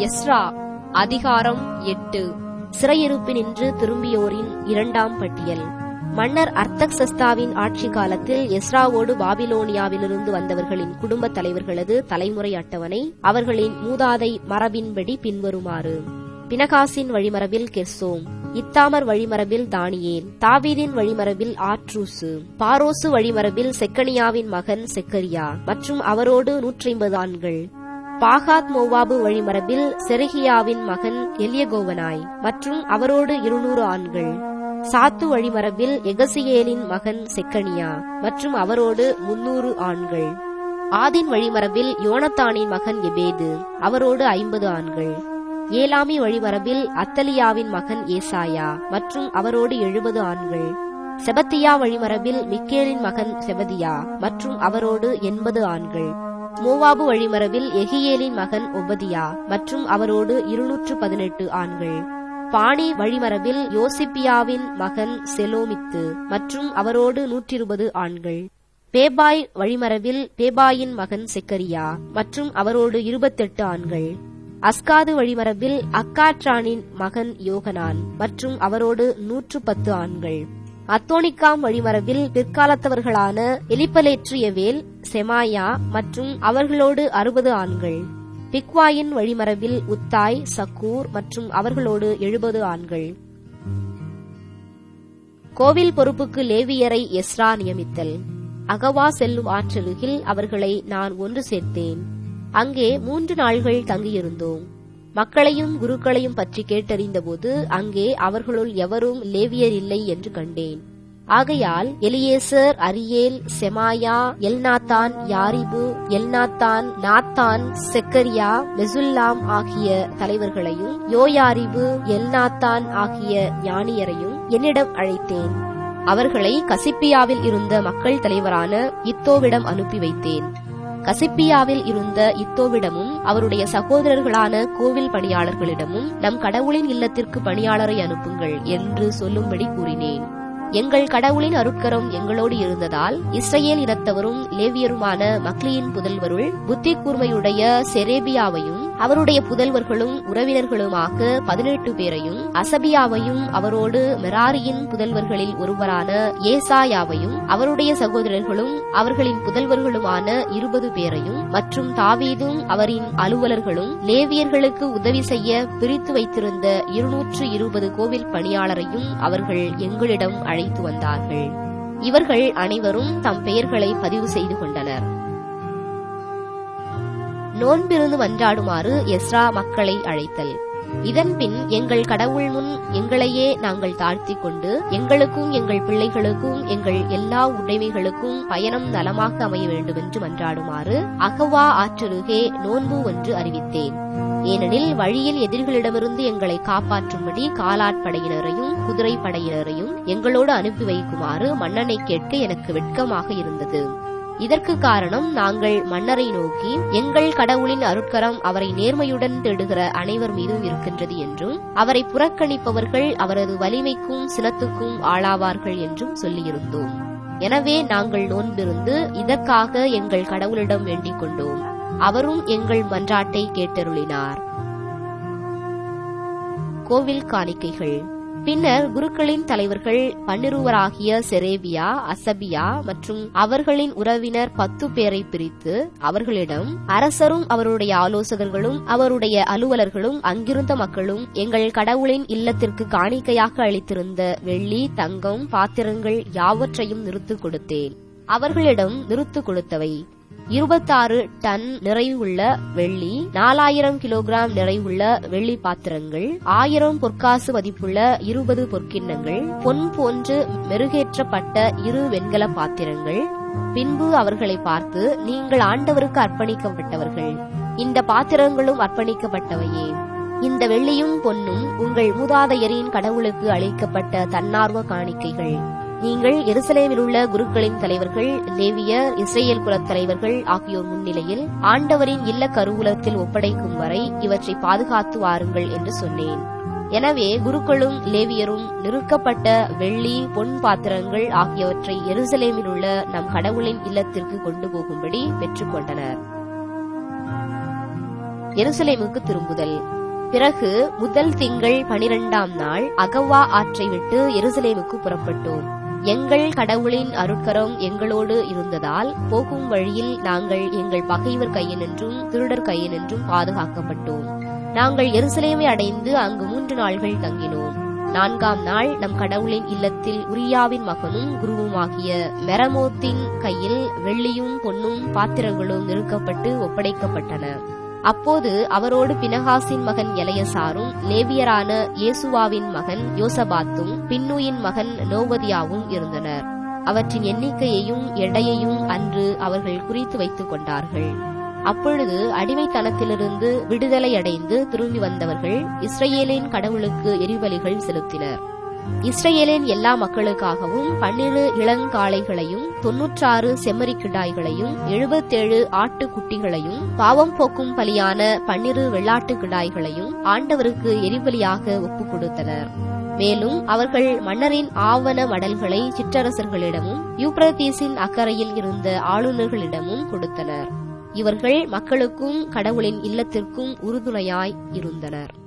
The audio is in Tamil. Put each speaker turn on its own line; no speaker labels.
எஸ்ரா அதிகாரம் எட்டு சிறையிருப்பினின்று திரும்பியோரின் இரண்டாம் பட்டியல் மன்னர் அர்த்தக்சஸ்தாவின் ஆட்சி காலத்தில் எஸ்ராவோடு பாபிலோனியாவிலிருந்து வந்தவர்களின் குடும்பத் தலைவர்களது தலைமுறை அட்டவணை அவர்களின் மூதாதை மரபின்படி பின்வருமாறு பினகாசின் வழிமரபில் கெர்சோம் இத்தாமர் வழிமரபில் தானியேல் தாவீதின் வழிமரபில் ஆட்ரூசு பாரோசு வழிமரபில் செக்கனியாவின் மகன் செக்கரியா மற்றும் அவரோடு நூற்றி ஐம்பது ஆண்கள் பாகாத் மோவாபு வழிமரபில் செருகியாவின் மகன் எலியகோவனாய் மற்றும் அவரோடு இருநூறு ஆண்கள் சாத்து வழிமரபில் எகசியேலின் மகன் செக்கனியா மற்றும் அவரோடு முன்னூறு ஆண்கள் ஆதின் வழிமரபில் யோனத்தானின் மகன் எபேது அவரோடு ஐம்பது ஆண்கள் ஏலாமி வழிமரபில் அத்தலியாவின் மகன் ஏசாயா மற்றும் அவரோடு எழுபது ஆண்கள் செபத்தியா வழிமரபில் மிக்கேலின் மகன் செபதியா மற்றும் அவரோடு எண்பது ஆண்கள் மோவாபு வழிமரபில் எகியேலின் மகன் ஒபதியா மற்றும் அவரோடு இருநூற்று பதினெட்டு ஆண்கள் பாணி வழிமரபில் யோசிப்பியாவின் மகன் செலோமித்து மற்றும் அவரோடு நூற்றிருபது ஆண்கள் பேபாய் வழிமரபில் பேபாயின் மகன் செக்கரியா மற்றும் அவரோடு இருபத்தெட்டு ஆண்கள் அஸ்காது வழிமரபில் அக்காற்றானின் மகன் யோகனான் மற்றும் அவரோடு நூற்று பத்து ஆண்கள் அத்தோனிக்காம் வழிமரபில் பிற்காலத்தவர்களான எலிப்பலேற்றியவேல் செமாயா மற்றும் அவர்களோடு அறுபது ஆண்கள் பிக்வாயின் வழிமரபில் உத்தாய் சக்கூர் மற்றும் அவர்களோடு எழுபது ஆண்கள் கோவில் பொறுப்புக்கு லேவியரை எஸ்ரா நியமித்தல் அகவா செல்லும் ஆற்றருகில் அவர்களை நான் ஒன்று சேர்த்தேன் அங்கே மூன்று நாள்கள் தங்கியிருந்தோம் மக்களையும் குருக்களையும் பற்றி கேட்டறிந்தபோது அங்கே அவர்களுள் எவரும் லேவியர் இல்லை என்று கண்டேன் ஆகையால் Eliezer Ariel Shemaiah Elnathan Jarib Elnathan Nathan Zechariah Meshullam ஆகிய தலைவர்களையும் யோயாரிபு எல்நாத்தான் ஆகிய ஞானியரையும் என்னிடம் அழைத்தேன் அவர்களை கசிப்பியாவில் இருந்த மக்கள் தலைவரான இத்தோவிடம் அனுப்பி வைத்தேன் கசிப்பியாவில் இருந்த இத்தோவிடமும் அவருடைய சகோதரர்களான கோவில் பணியாளர்களிடமும் நம் கடவுளின் இல்லத்திற்கு பணியாளரை அனுப்புங்கள் என்று சொல்லும்படி கூறினேன் எங்கள் கடவுளின் அருட்கரம் எங்களோடு இருந்ததால் இஸ்ரேல் இனத்தவரும் லேவியருமான மக்லியின் புதல்வருள் புத்தி கூர்மையுடைய செரேபியாவையும் அவருடைய புதல்வர்களும் உறவினர்களுமாக பதினெட்டு பேரையும் அசபியாவையும் அவரோடு மெராரியின் புதல்வர்களில் ஒருவரான ஏசாயாவையும் அவருடைய சகோதரர்களும் அவர்களின் புதல்வர்களுமான இருபது பேரையும் மற்றும் தாவீதும் அவரின் அலுவலர்களும் லேவியர்களுக்கு உதவி செய்ய பிரித்து வைத்திருந்த இருநூற்று இருபது கோவில் பணியாளரையும் அவர்கள் எங்களிடம் அழைத்து வந்தார்கள் இவர்கள் அனைவரும் தம் பெயர்களை பதிவு செய்து கொண்டனர் நோன்பிருந்து மன்றாடுமாறு எஸ்ரா மக்களை அழைத்தல் இதன்பின் எங்கள் கடவுள் முன் எங்களையே நாங்கள் தாழ்த்திக் கொண்டு எங்களுக்கும் எங்கள் பிள்ளைகளுக்கும் எங்கள் எல்லா உடைமைகளுக்கும் பயணம் நலமாக அமைய வேண்டும் என்று மன்றாடுமாறு அகவா ஆற்றருகே நோன்பு ஒன்று அறிவித்தேன் ஏனெனில் வழியில் எதிரிகளிடமிருந்து எங்களை காப்பாற்றும்படி காலாட்படையினரையும் குதிரை படையினரையும் எங்களோடு அனுப்பி வைக்குமாறு மன்னனை கேட்க எனக்கு வெட்கமாக இருந்தது இதற்கு காரணம் நாங்கள் மன்னரை நோக்கி எங்கள் கடவுளின் அருட்கரம் அவரை நேர்மையுடன் தேடுகிற அனைவர் மீதும் இருக்கின்றது என்றும் அவரை புறக்கணிப்பவர்கள் அவரது வலிமைக்கும் சினத்துக்கும் ஆளாவார்கள் என்றும் சொல்லியிருந்தோம் எனவே நாங்கள் நோன்பிருந்து இதற்காக எங்கள் கடவுளிடம் வேண்டிக் கொண்டோம் அவரும் எங்கள் மன்றாட்டை கேட்டருளினார் கோவில் காணிக்கைகள் பின்னர் குருக்களின் தலைவர்கள் பன்னிருவராகிய செரேபியா அசபியா மற்றும் அவர்களின் உறவினர் பத்து பேரை பிரித்து அவர்களிடம் அரசரும் அவருடைய ஆலோசகர்களும் அவருடைய அலுவலர்களும் அங்கிருந்த மக்களும் எங்கள் கடவுளின் இல்லத்திற்கு காணிக்கையாக அளித்திருந்த வெள்ளி தங்கம் பாத்திரங்கள் யாவற்றையும் நிறுத்து கொடுத்தேன் அவர்களிடம் நிறுத்து கொடுத்தவை இருபத்தாறு டன் நிறைவுள்ள வெள்ளி நாலாயிரம் கிலோகிராம் நிறைவுள்ள வெள்ளி பாத்திரங்கள் ஆயிரம் பொற்காசு மதிப்புள்ள இருபது பொற்கிண்ணங்கள் பொன் போன்று மெருகேற்றப்பட்ட இரு வெண்கல பாத்திரங்கள் பின்பு அவர்களை பார்த்து நீங்கள் ஆண்டவருக்கு அர்ப்பணிக்கப்பட்டவர்கள் இந்த பாத்திரங்களும் அர்ப்பணிக்கப்பட்டவையே இந்த வெள்ளியும் பொன்னும் உங்கள் மூதாதையரின் கடவுளுக்கு அளிக்கப்பட்ட தன்னார்வ காணிக்கைகள் நீங்கள் எருசலேமில் உள்ள குருக்களின் தலைவர்கள் லேவியர் இஸ்ரேல் குலத் தலைவர்கள் ஆகியோர் முன்னிலையில் ஆண்டவரின் இல்ல கருவூலத்தில் ஒப்படைக்கும் வரை இவற்றை பாதுகாத்து வாருங்கள் என்று சொன்னேன் எனவே குருக்களும் லேவியரும் நிறுக்கப்பட்ட வெள்ளி பொன் பாத்திரங்கள் ஆகியவற்றை எருசலேமில் உள்ள நம் கடவுளின் இல்லத்திற்கு கொண்டு போகும்படி பெற்றுக்கொண்டனர் எருசலேமுக்கு திரும்புதல் பிறகு முதல் திங்கள் பனிரெண்டாம் நாள் அகவா ஆற்றை விட்டு எருசலேமுக்கு புறப்பட்டோம் எங்கள் கடவுளின் அருட்கரம் எங்களோடு இருந்ததால் போகும் வழியில் நாங்கள் எங்கள் பகைவர் கையினின்றும் திருடர் கையினின்றும் பாதுகாக்கப்பட்டோம் நாங்கள் எருசலேமை அடைந்து அங்கு மூன்று நாள்கள் தங்கினோம் நான்காம் நாள் நம் கடவுளின் இல்லத்தில் உரியாவின் மகனும் குருவுமாகிய மெரமோத்தின் கையில் வெள்ளியும் பொன்னும் பாத்திரங்களும் நிறுக்கப்பட்டு ஒப்படைக்கப்பட்டன அப்போது அவரோடு பினகாசின் மகன் எலையசாரும் லேவியரான இயேசுவாவின் மகன் யோசபாத்தும் பின்னுயின் மகன் நோவதியாவும் இருந்தனர் அவற்றின் எண்ணிக்கையையும் எடையையும் அன்று அவர்கள் குறித்து வைத்துக் கொண்டார்கள் அப்பொழுது அடிமைத்தனத்திலிருந்து விடுதலை அடைந்து திரும்பி வந்தவர்கள் இஸ்ரேலின் கடவுளுக்கு எரிபலிகள் செலுத்தினர் இஸ்ரேலின் எல்லா மக்களுக்காகவும் பன்னிரு இளங்காளைகளையும் தொன்னூற்றாறு செம்மறி கிடாய்களையும் எழுபத்தேழு ஆட்டுக்குட்டிகளையும் பாவம் போக்கும் பலியான பன்னிரு வெள்ளாட்டு கிடாய்களையும் ஆண்டவருக்கு எரிபலியாக ஒப்புக் கொடுத்தனர் மேலும் அவர்கள் மன்னரின் ஆவண மடல்களை சிற்றரசர்களிடமும் யூப்ரதீஸின் அக்கறையில் இருந்த ஆளுநர்களிடமும் கொடுத்தனர் இவர்கள் மக்களுக்கும் கடவுளின் இல்லத்திற்கும் உறுதுணையாய் இருந்தனர்